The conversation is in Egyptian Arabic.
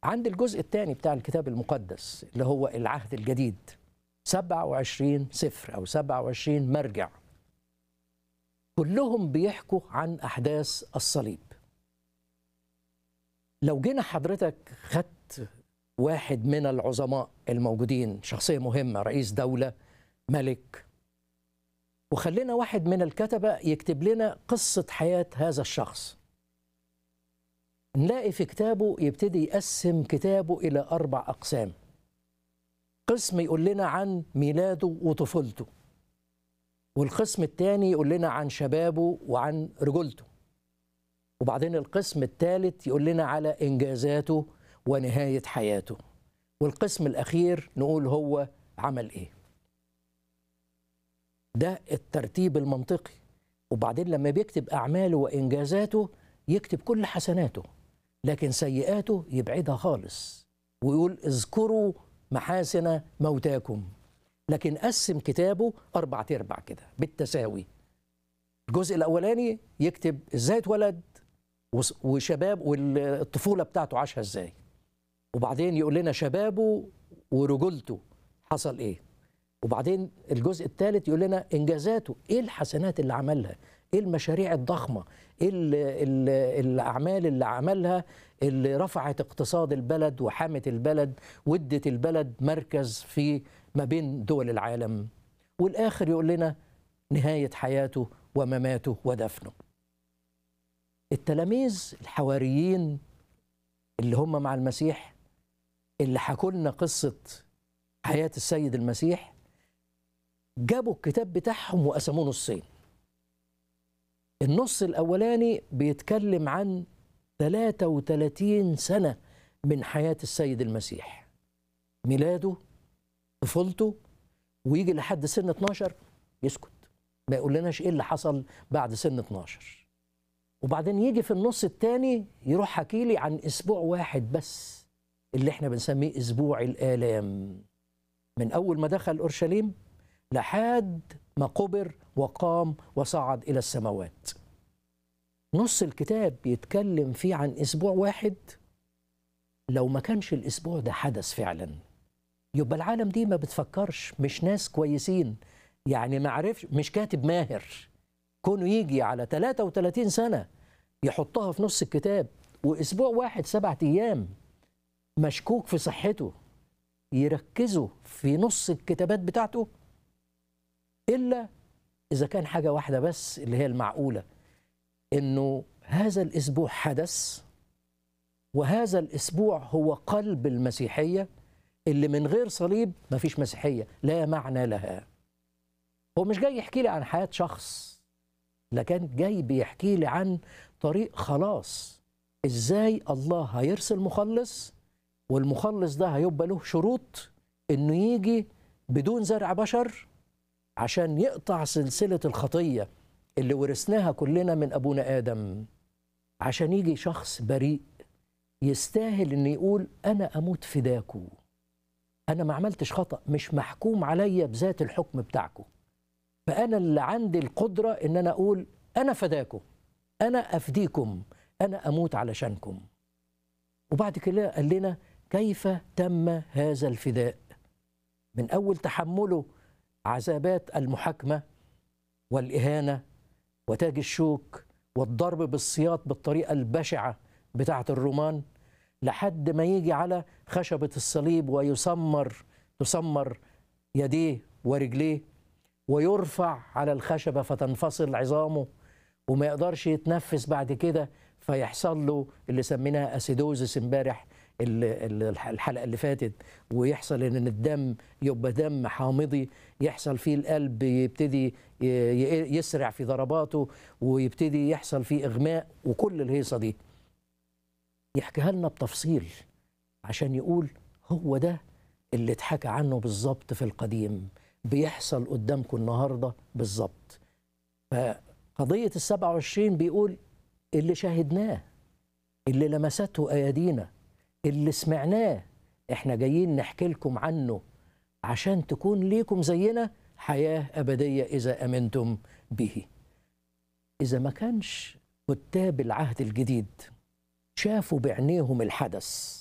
عند الجزء الثاني بتاع الكتاب المقدس اللي هو العهد الجديد 27 سفر أو 27 مرجع كلهم بيحكوا عن أحداث الصليب لو جينا حضرتك خدت واحد من العظماء الموجودين شخصية مهمة رئيس دولة ملك وخلينا واحد من الكتبة يكتب لنا قصة حياة هذا الشخص نلاقي في كتابه يبتدي يقسم كتابه إلى أربع أقسام قسم يقول لنا عن ميلاده وطفولته والقسم الثاني يقول لنا عن شبابه وعن رجولته وبعدين القسم الثالث يقول لنا على إنجازاته ونهاية حياته والقسم الأخير نقول هو عمل إيه ده الترتيب المنطقي وبعدين لما بيكتب أعماله وإنجازاته يكتب كل حسناته لكن سيئاته يبعدها خالص ويقول اذكروا محاسن موتاكم لكن قسم كتابه أربع تربع كده بالتساوي الجزء الأولاني يكتب إزاي اتولد وشباب والطفولة بتاعته عاشها إزاي وبعدين يقول لنا شبابه ورجولته حصل إيه وبعدين الجزء الثالث يقول لنا إنجازاته إيه الحسنات اللي عملها ايه المشاريع الضخمه ايه ال ال الاعمال اللي عملها اللي رفعت اقتصاد البلد وحمت البلد وادت البلد مركز في ما بين دول العالم والاخر يقول لنا نهايه حياته ومماته ودفنه التلاميذ الحواريين اللي هم مع المسيح اللي حكوا لنا قصه حياه السيد المسيح جابوا الكتاب بتاعهم وقسموه نصين النص الأولاني بيتكلم عن 33 سنة من حياة السيد المسيح ميلاده طفولته ويجي لحد سن 12 يسكت ما يقول لناش ايه اللي حصل بعد سن 12 وبعدين يجي في النص الثاني يروح حكي لي عن اسبوع واحد بس اللي احنا بنسميه اسبوع الالام من اول ما دخل اورشليم لحد ما قبر وقام وصعد الى السماوات نص الكتاب بيتكلم فيه عن اسبوع واحد لو ما كانش الاسبوع ده حدث فعلا يبقى العالم دي ما بتفكرش مش ناس كويسين يعني ما عرفش مش كاتب ماهر كونه يجي على 33 سنه يحطها في نص الكتاب واسبوع واحد سبعة ايام مشكوك في صحته يركزوا في نص الكتابات بتاعته الا اذا كان حاجه واحده بس اللي هي المعقوله انه هذا الاسبوع حدث وهذا الاسبوع هو قلب المسيحيه اللي من غير صليب ما فيش مسيحيه لا معنى لها هو مش جاي يحكي لي عن حياه شخص لكن جاي بيحكي لي عن طريق خلاص ازاي الله هيرسل مخلص والمخلص ده هيبقى له شروط انه يجي بدون زرع بشر عشان يقطع سلسله الخطيه اللي ورثناها كلنا من ابونا ادم عشان يجي شخص بريء يستاهل ان يقول انا اموت فداكو انا ما عملتش خطا مش محكوم عليا بذات الحكم بتاعكم فانا اللي عندي القدره ان انا اقول انا فداكم انا افديكم انا اموت علشانكم وبعد كده قال لنا كيف تم هذا الفداء من اول تحمله عذابات المحاكمه والاهانه وتاج الشوك والضرب بالسياط بالطريقه البشعه بتاعه الرومان لحد ما يجي على خشبه الصليب ويسمر تسمر يديه ورجليه ويرفع على الخشبه فتنفصل عظامه وما يقدرش يتنفس بعد كده فيحصل له اللي سميناها اسيدوزس امبارح الحلقه اللي فاتت ويحصل ان الدم يبقى دم حامضي يحصل فيه القلب يبتدي يسرع في ضرباته ويبتدي يحصل فيه اغماء وكل الهيصه دي يحكيها لنا بتفصيل عشان يقول هو ده اللي اتحكى عنه بالظبط في القديم بيحصل قدامكم النهارده بالظبط فقضيه ال 27 بيقول اللي شاهدناه اللي لمسته ايادينا اللي سمعناه احنا جايين نحكي لكم عنه عشان تكون ليكم زينا حياة أبدية إذا أمنتم به إذا ما كانش كتاب العهد الجديد شافوا بعينيهم الحدث